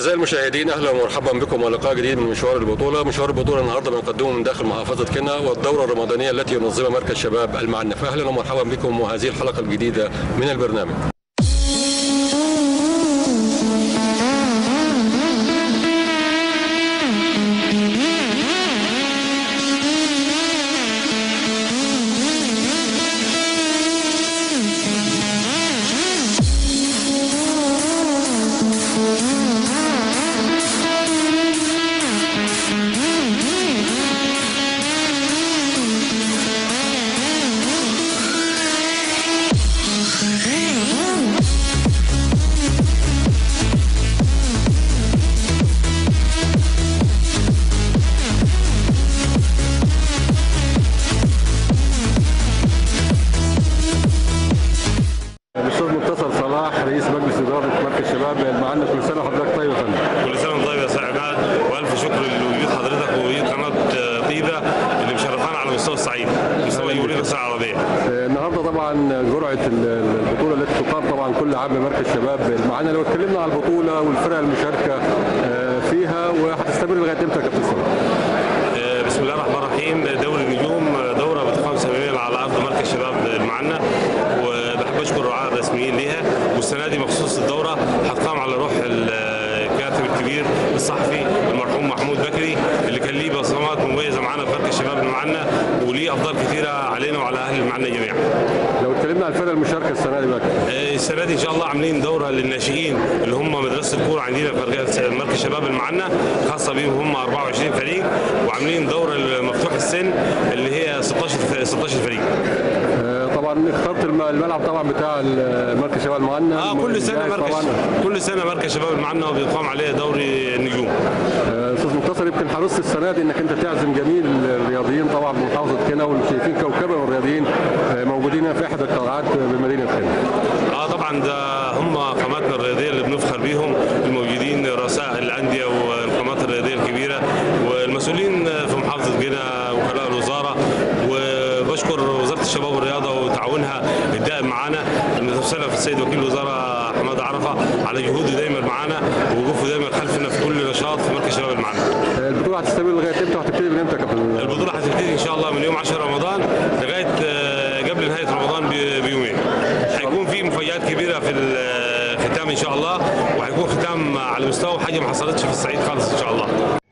أعزائي المشاهدين أهلا ومرحبا بكم ولقاء جديد من مشوار البطولة مشوار البطولة النهاردة بنقدمه من داخل محافظة كنا والدورة الرمضانية التي ينظمها مركز شباب المعنى فأهلا ومرحبا بكم وهذه الحلقة الجديدة من البرنامج الأستاذ منتصر صلاح رئيس مجلس إدارة مركز شباب المعنى كل سنة وحضرتك طيب يا فندم كل سنه وانت طيب يا سيد عماد والف شكر لوجود حضرتك ووجود قناه آه، طيبه اللي مشرفانا على مستوى الصعيد مستوى يورينا الساعه العربيه آه، النهارده طبعا جرعه ال- البطوله التي تقام طبعا كل عام بمركز شباب المعنى لو اتكلمنا على البطوله والفرق المشاركه آه، فيها وهتستمر لغايه امتى يا كابتن صلاح؟ آه، بسم الله الرحمن الرحيم دوري النجوم آه، دوره بتقام سنويا على ارض مركز شباب المعنى وبحب اشكر الرعاة الرسميين ليها والسنه دي مخصوص الدوره هتقام على روح الكاتب الكبير الصحفي المرحوم محمود بكري اللي كان ليه بصمات مميزه معانا في مركز شباب المعنى وليه افضال كثيره علينا وعلى اهل المعنى جميعا. لو اتكلمنا عن الفرق المشاركه السنه دي بقى آه، السنه دي ان شاء الله عاملين دوره للناشئين اللي هم مدرسه الكوره عندنا في مركز- مركز شباب المعنى خاصه بيهم هم 24 فريق وعاملين دوره لمفتوح السن اللي هي 16 ف- 16 فريق آه، طبعا اخترت الم- الملعب طبعا بتاع ال- مركز شباب المعنى اه كل سنه جاهز مركز طبعا كل سنه مركز شباب المعنى وبيقام عليه دوري النجوم آه، استاذ منتصر يمكن حرصت السنه دي انك انت تعزم جميع الرياضيين طبعا من محافظه كنا وشايفين كوكبه من الرياضيين آه، موجودين في احد القاعات بمدينه كنا اه طبعا ده هم قاماتنا الرياضيه اللي بنفخر بيهم الموجودين رؤساء الانديه والقامات الرياضيه الكبيره والمسؤولين في محافظه جنة وكلاء الوزاره وبشكر وزاره الشباب والرياضه وتعاونها الدائم معانا المتمثله في السيد وكيل الوزاره حماده عرفه على جهوده دايما معانا ووقوفه دايما خلفنا في كل نشاط في مركز شباب المعنى. آه، البطوله هتستمر لغايه امتى وهتبتدي من امتى يا كابتن البطوله هتبتدي ان شاء الله من يوم 10 رمضان لغايه آه، قبل نهايه رمضان ب- بيومين هيكون في مفاجات كبيره في الختام ان شاء الله وهيكون ختام على مستوى حاجه ما حصلتش في الصعيد خالص ان شاء الله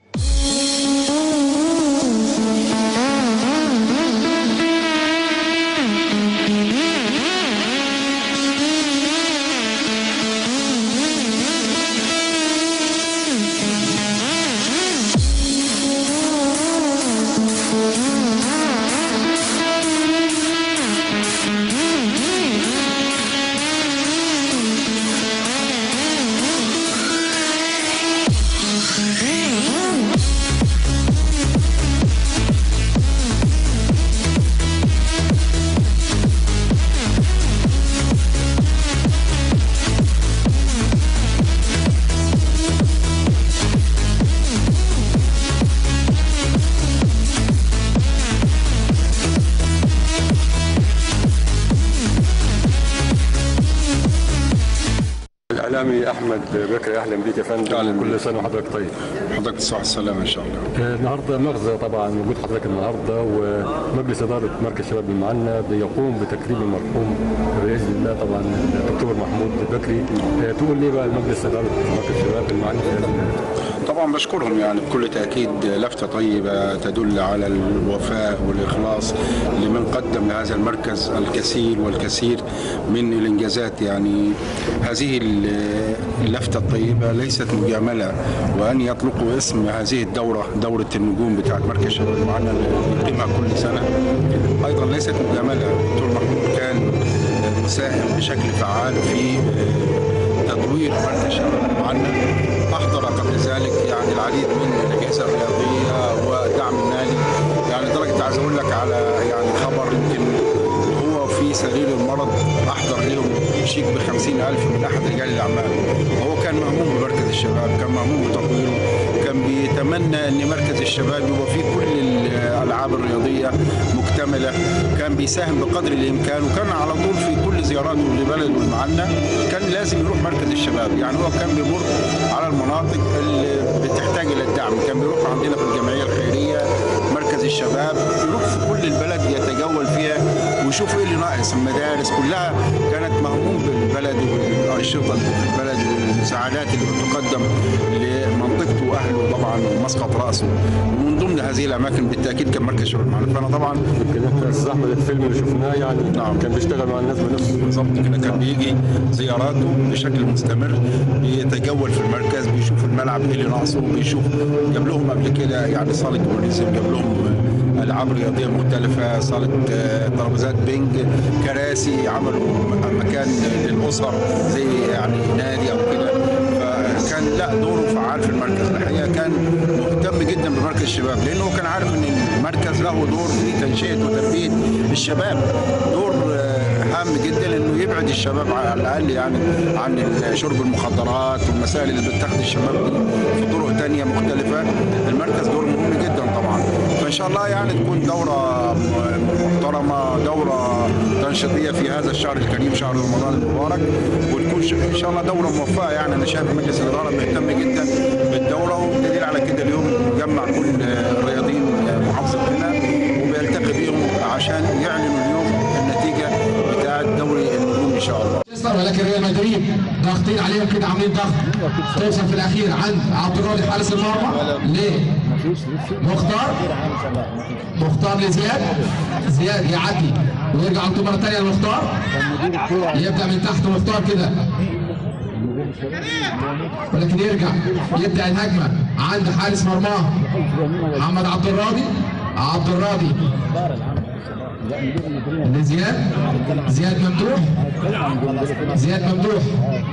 الاعلامي احمد بكري اهلا بيك يا فندم أهلاً كل بيك. سنه وحضرتك طيب حضرتك بالصحة والسلامة إن شاء الله. آه، النهارده مغزى طبعا وجود حضرتك النهارده ومجلس اداره مركز شباب المعنى بيقوم بتكريم المرحوم باذن الله طبعا الدكتور محمود بكري آه، تقول ليه بقى المجلس اداره مركز شباب المعنى في هذا اليوم؟ طبعا بشكرهم يعني بكل تأكيد لفتة طيبة تدل على الوفاء والإخلاص لمن قدم لهذا المركز الكثير والكثير من الإنجازات يعني هذه اللفتة الطيبة ليست مجاملة وأن يطلقوا اسم هذه الدورة دورة النجوم بتاعت مركز شباب المعنى اللي يقيمها كل سنة أيضا ليست مجاملة الدكتور محمود كان مساهم بشكل فعال في تطوير مركز شباب المعنى احضر قبل ذلك يعني العديد من الاجهزه الرياضيه ودعم النادي يعني لدرجه عايز اقول لك على يعني خبر يمكن هو في سرير المرض احضر لهم شيك ب ألف من احد رجال الاعمال وهو كان مهموم بمركز الشباب كان مهموم بتطويره كان بيتمنى ان مركز الشباب يبقى فيه كل الالعاب الرياضيه مكتمله كان بيساهم بقدر الامكان وكان على طول في كل كل زياراته لبلده المعنى كان لازم يروح مركز الشباب يعني هو كان بيمر على المناطق اللي بتحتاج الى الدعم كان بيروح عندنا في الجمعيه الخيريه مركز الشباب يروح في كل البلد يتجول فيها ويشوف ايه اللي ناقص المدارس كلها كانت مهموم بالبلد والانشطه اللي في البلد والمساعدات اللي بتقدم لمنطقته واهله طبعا ومسقط راسه ومن ضمن هذه الاماكن بالتاكيد كان مركز شباب المعنى فانا طبعا يمكن احنا استاذ احمد الفيلم اللي شفناه يعني نعم. كان بيشتغل مع الناس بنفسه بالظبط كده كان بيجي زياراته بشكل مستمر بيتجول في المركز بيشوف الملعب ايه اللي ناقصه بيشوف جاب لهم قبل كده يعني صاله كومونيزم جاب لهم العاب رياضيه مختلفه صاله آه، ترابيزات بينج كراسي عملوا مكان للاسر زي يعني نادي او كده فكان لا دوره فعال في المركز الحقيقه كان مهتم جدا بمركز الشباب لانه كان عارف ان المركز له دور في تنشئه وتربيه الشباب دور آه، هام جدا انه يبعد الشباب على الاقل يعني عن شرب المخدرات والمسائل اللي بتاخد الشباب دي في طرق تانية مختلفه المركز دور مهم جدا طبعا فان شاء الله يعني تكون دوره محترمه دوره تنشيطيه في هذا الشهر الكريم شهر رمضان المبارك وتكون ش- ان شاء الله دوره موفقه يعني انا شايف مجلس الاداره مهتم جدا بالدوره والدليل على كده اليوم جمع كل الرياضيين محافظه هنا وبيلتقي بيهم عشان يعلنوا اليوم النتيجه بتاعه دوري النجوم ان شاء الله مانشستر ولكن ريال مدريد ضاغطين عليهم كده عاملين ضغط توصل في الاخير عند عبد الراضي حارس المرمى ليه؟ مختار مختار لزياد زياد يعدي ويرجع على طول مره ثانيه لمختار يبدا من تحت مختار كده ولكن يرجع يبدا الهجمه عند حارس مرماه محمد عبد الراضي عبد الراضي لزياد زياد ممدوح زياد ممدوح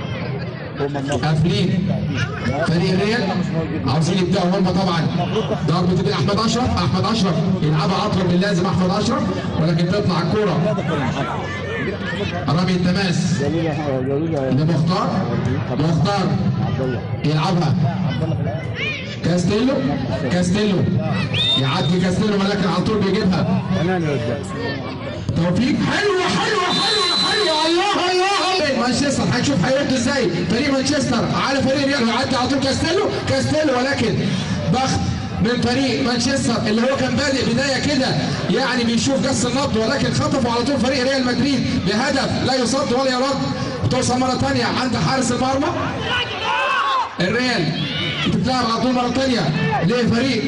قافلين فريق ريال عاوزين يبداوا هم طبعا ضربه بين احمد اشرف احمد اشرف يلعبها اطول من اللازم احمد اشرف ولكن تطلع الكوره رمي التماس لمختار مختار يلعبها كاستيلو كاستيلو يعدي كاستيلو ولكن على طول بيجيبها توفيق حلوه حلوه حلوه حلوه الله الله مانشستر هنشوف هيرد ازاي فريق مانشستر على فريق ريال يعدي على طول كاستيلو كاستيلو ولكن ضغط من فريق مانشستر اللي هو كان بادئ بدايه كده يعني بيشوف قص النبض ولكن خطفوا على طول فريق ريال مدريد بهدف لا يصد ولا يرد بتوصل مره ثانيه عند حارس المرمى الريال بتتلعب على طول مره ثانيه لفريق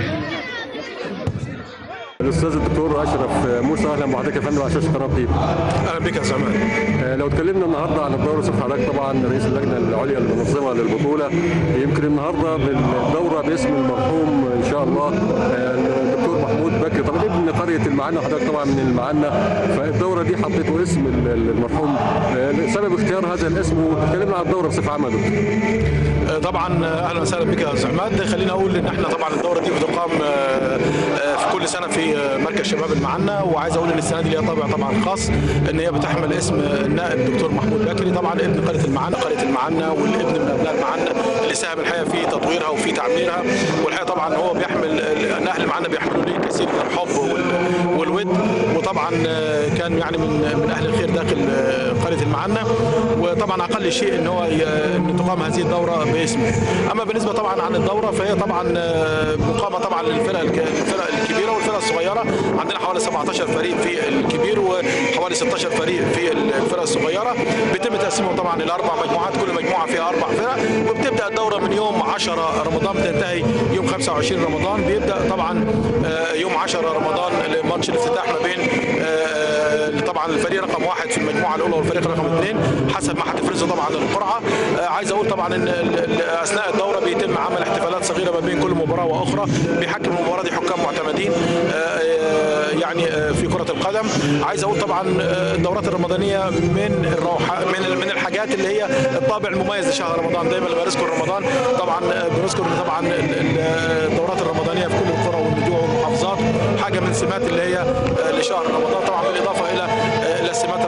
الاستاذ الدكتور اشرف موسى اهلا بحضرتك يا فندم على شاشه قناه طيب اهلا بك يا زمان آه، لو اتكلمنا النهارده عن الدوره شوف حضرتك طبعا رئيس اللجنه العليا المنظمه للبطوله يمكن النهارده بالدوره باسم المرحوم ان شاء الله آه، الدكتور محمود بكري طبعا ابن قريه المعنا وحضرتك طبعا من المعنا فالدوره دي حطيته اسم ال- ال- المرحوم آه، سبب اختيار هذا الاسم وتكلمنا عن الدوره بصفه عامه دكتور. طبعا اهلا وسهلا بك يا استاذ عماد خلينا اقول ان احنا طبعا الدوره دي بتقام آه، آه، في كل سنه في آه، مركز شباب المعنا وعايز اقول ان السنه دي ليها طابع طبعا خاص ان هي بتحمل اسم النائب الدكتور محمود بكري طبعا ابن قريه المعنا قريه المعنا والابن من ابناء المعنا اللي ساهم الحقيقه في تطويرها وفي تعميرها والحقيقه طبعا هو بيحمل ال- اهل المعنا بيحملوا ليه كثير من الحب وال- والود وطبعا آه، كان يعني من من اهل الخير داخل آه، قريه المعنا وطبعا اقل شيء ان هو ي- ان تقام هذه الدوره باسمه اما بالنسبه طبعا عن الدوره فهي طبعا آه، مقامه طبعا للفرق الك- الفرق الكبيره والفرق الصغيره عندنا حوالي 17 فريق في الكبير وحوالي 16 فريق في الفرق الصغيره بيتم تقسيمهم طبعا الى اربع مجموعات كل مجموعه فيها اربع فرق وبتبدا الدوره من يوم 10 رمضان بتنتهي يوم 25 رمضان بيبدا طبعا آه، يوم 10 رمضان ماتش الافتتاح ما بين آه، طبعا الفريق رقم واحد في المجموعه الاولى والفريق رقم اثنين حسب ما هتفرزه طبعا القرعه آه، عايز اقول طبعا ان ال- ال- اثناء الدوره بيتم عمل احتفالات صغيره ما بين كل مباراه واخرى بيحكم المباراه دي حكام معتمدين آه، آه، يعني آه، في كره القدم عايز اقول طبعا آه، الدورات الرمضانيه من الروحه من من الحاجات اللي هي الطابع المميز لشهر رمضان دايما لما نذكر رمضان طبعا آه، بنذكر إن طبعا ال- ال- الدورات الرمضانيه في كل القرى والنجوع والمحافظات حاجه من سمات اللي هي آه، لشهر رمضان طبعا بالاضافه الى آه، الى السمات الروحانيه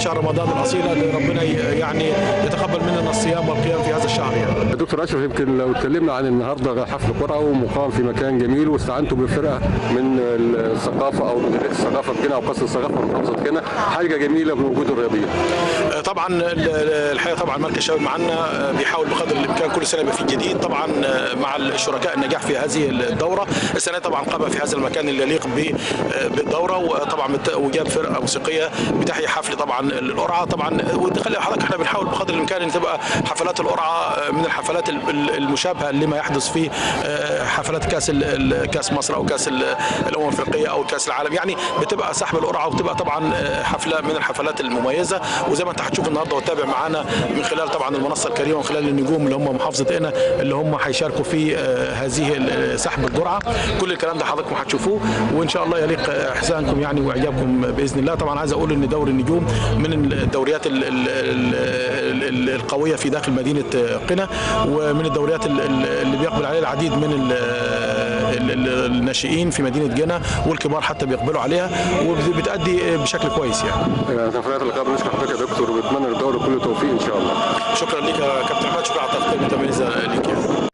شهر رمضان الاصيل اللي ربنا ي- يعني يتقبل مننا الصيام والقيام في هذا الشهر يعني دكتور اشرف يمكن لو اتكلمنا عن النهارده حفل قرعه ومقام في مكان جميل واستعنتوا بفرقه من الثقافه او مديريه الثقافه في جنة او قصر الثقافه في محافظه جنة حاجه جميله بوجود الرياضيين طبعا ال- ال- الحقيقه طبعا مركز الشباب معنا بيحاول بقدر الامكان كل سنه يبقى في جديد طبعا مع الشركاء النجاح في هذه الدوره السنه طبعا قام في هذا المكان اللي يليق ب- بالدوره وطبعا مت- وجاب فرقه موسيقيه بتحيي حفل طبعا القرعه طبعا وخلي حضرتك احنا بنحاول بقدر الامكان ان تبقى حفلات القرعه من الحفلات ال- ال- المشابهه لما يحدث في حفلات كاس ال- ال- كاس مصر او كاس ال- الامم الافريقيه او كاس العالم يعني بتبقى سحب القرعه وبتبقى طبعا حفله من الحفلات المميزه وزي ما انت هتشوف النهارده وتتابع معانا من خلال طبعا المنصه الكريمه ومن خلال النجوم اللي هم محافظه قنا اللي هم هيشاركوا في آه، هذه ال- سحب الجرعه كل الكلام ده حضراتكم هتشوفوه وان شاء الله يليق احسانكم يعني واعجابكم باذن الله طبعا عايز اقول ان دوري النجوم من الدوريات ال- ال- ال- ال- القويه في داخل مدينه قنا ومن الدوريات ال- ال- اللي بيقبل عليها العديد من ال- ال- ال- الناشئين في مدينه جنة والكبار حتى بيقبلوا عليها وبتأدي بشكل كويس يعني تفريات اللقاء بنشكر حضرتك يا دكتور وبتمنى للدوري كل توفيق ان شاء الله شكرا لك يا كابتن احمد شكرا على التغطيه المتميزه لك يعني.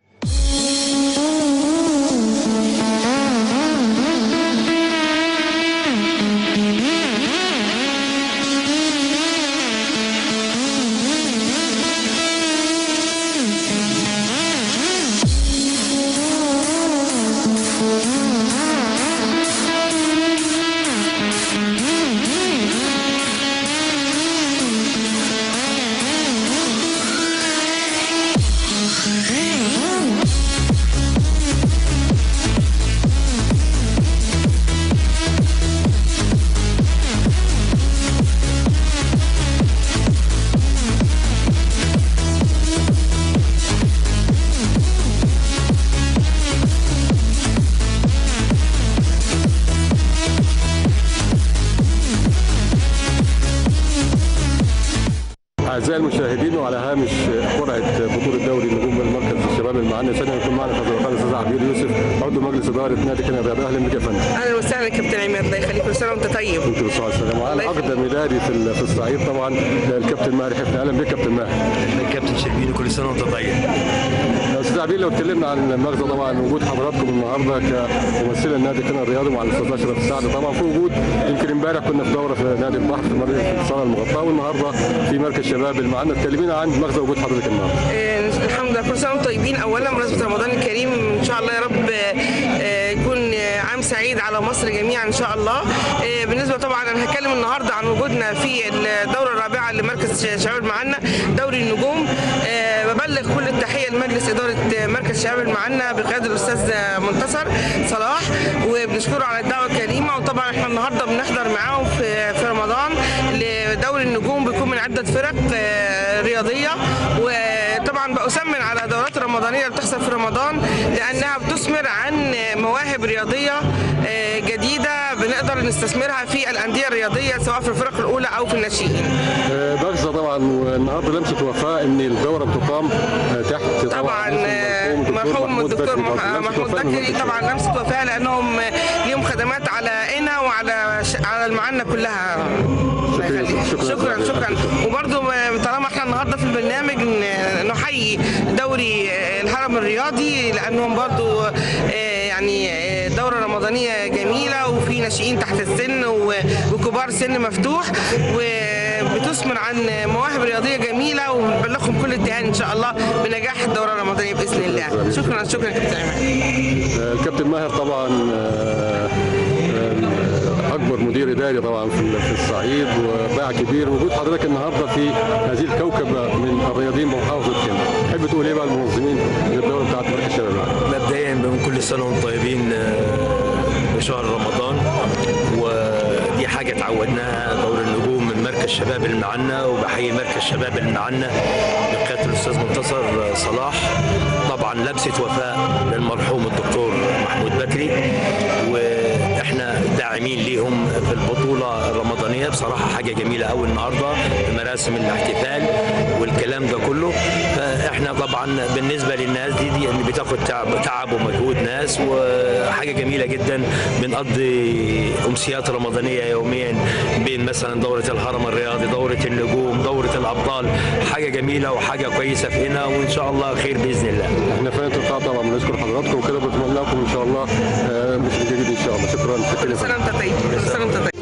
اعزائي المشاهدين وعلى هامش قرعه بطوله دوري نجوم المركز الشباب المعني ثانيا يكون معنا فضل القائد الاستاذ عبير يوسف عضو مجلس اداره نادي كنا الرياضه اهلا بك يا فندم اهلا وسهلا كابتن عماد الله يخليك كل سنه وانت طيب انت بالصحه والسلامه وعلى الله يخليك. اقدم نادي في ال- في الصعيد طبعا الكابتن ماهر حفني اهلا بك كابتن ماهر كابتن شربيني كل سنه وانت طيب يا استاذ عبير لو اتكلمنا عن المغزى طبعا وجود حضراتكم النهارده كممثله النادي كنا الرياضي مع الاستاذ اشرف السعد طبعا في وجود يمكن امبارح كنا في دوره في نادي البحر في مركز الصاله المغطاه والنهارده في مركز شباب المعنى اتكلمينا عن مغزى وجود حضرتك النهارده آه، الحمد لله كل سنه وانتم طيبين اولا بمناسبه رمضان الكريم ان شاء الله يا رب آه، يكون آه، عام سعيد على مصر جميعا ان شاء الله آه، بالنسبه طبعا انا هتكلم النهارده عن وجودنا في الدوره الرابعه لمركز شباب المعنا دوري النجوم آه، ببلغ كل التحيه لمجلس اداره مركز شباب المعنا بقياده الاستاذ منتصر صلاح وبنشكره على الدعوه الكريمه وطبعا احنا النهارده بنحضر معاهم في في رمضان لدوري النجوم بيكون من عده فرق آه، رياضيه وطبعا بأسمن على الدورات الرمضانيه اللي بتحصل في رمضان لانها بتثمر عن مواهب رياضيه آه، جديده بنقدر نستثمرها في الانديه الرياضيه سواء في الفرق الاولى او في الناشئين آه، مغزى طبعا والنهارده لمسه وفاء ان الدوره بتقام آه، تحت طبعا آه، اسم مرحوم الدكتور بكري. مح- لمسة محمود وفاء من بكري مركز طبعا لمسه وفاء لانهم ليهم خدمات على قنا وعلى ش- على المعنا كلها الله شكراً. يخليك. شكراً. شكرا شكرا وبرضه طالما احنا النهارده في البرنامج ن- نحيي دوري الهرم الرياضي لانهم برضه يعني آه، دوره رمضانيه جميله وفي ناشئين تحت السن و- وكبار سن مفتوح وبتثمر عن مواهب رياضيه جميله وبنبلغهم كل التهاني ان شاء الله بنجاح الدوره الرمضانيه باذن الله شكرا شكرا كابتن عماد آه، الكابتن ماهر طبعا آه، آه، اكبر مدير اداري طبعا في في الصعيد وباع كبير وجود حضرتك النهارده في هذه الكوكبه من الرياضيين بمحافظه كندا تحب تقول ايه بقى المنظمين للدوره بتاعت مركز شباب العالم؟ مبدئيا بنقول كل سنه وانتم طيبين آه، بشهر رمضان ودي حاجه تعودناها دور النجوم من مركز شباب المعنى وبحيي مركز شباب المعنى بقياده الاستاذ منتصر صلاح طبعا لمسه وفاء للمرحوم الدكتور محمود بكري واحنا داعي داعمين ليهم في البطوله الرمضانيه بصراحه حاجه جميله قوي النهارده مراسم الاحتفال والكلام ده كله فاحنا طبعا بالنسبه للناس دي دي اللي بتاخد تعب, تعب ومجهود ناس وحاجه جميله جدا بنقضي امسيات رمضانيه يوميا بين مثلا دوره الهرم الرياضي دوره النجوم دوره الابطال حاجه جميله وحاجه كويسه في هنا وان شاء الله خير باذن الله احنا في القاعه طبعا بنشكر حضراتكم وكده بنتمنى لكم ان شاء الله آه، موسم جديد ان شاء الله شكرا شكرا كل سنه وانت طيب كل سنه وانت طيب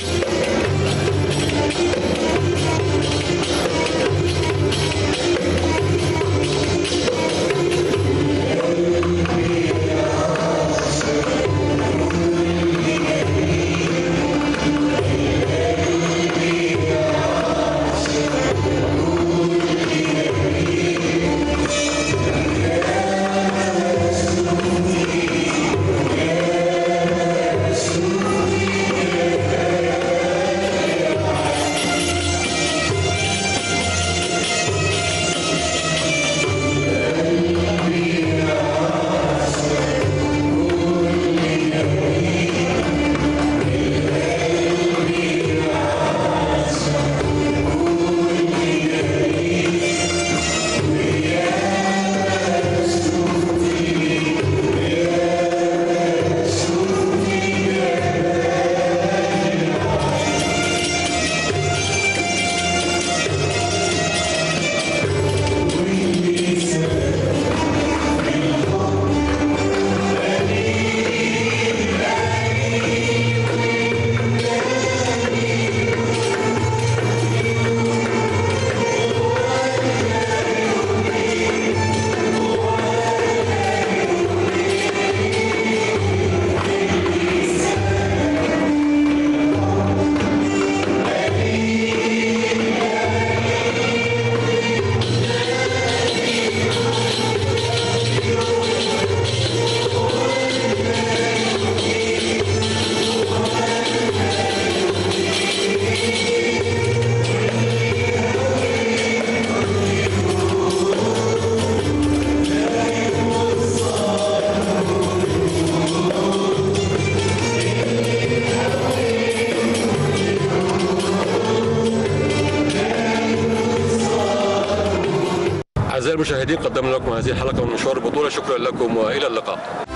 اعزائي المشاهدين قدمنا لكم هذه الحلقه من مشوار البطوله شكرا لكم والى اللقاء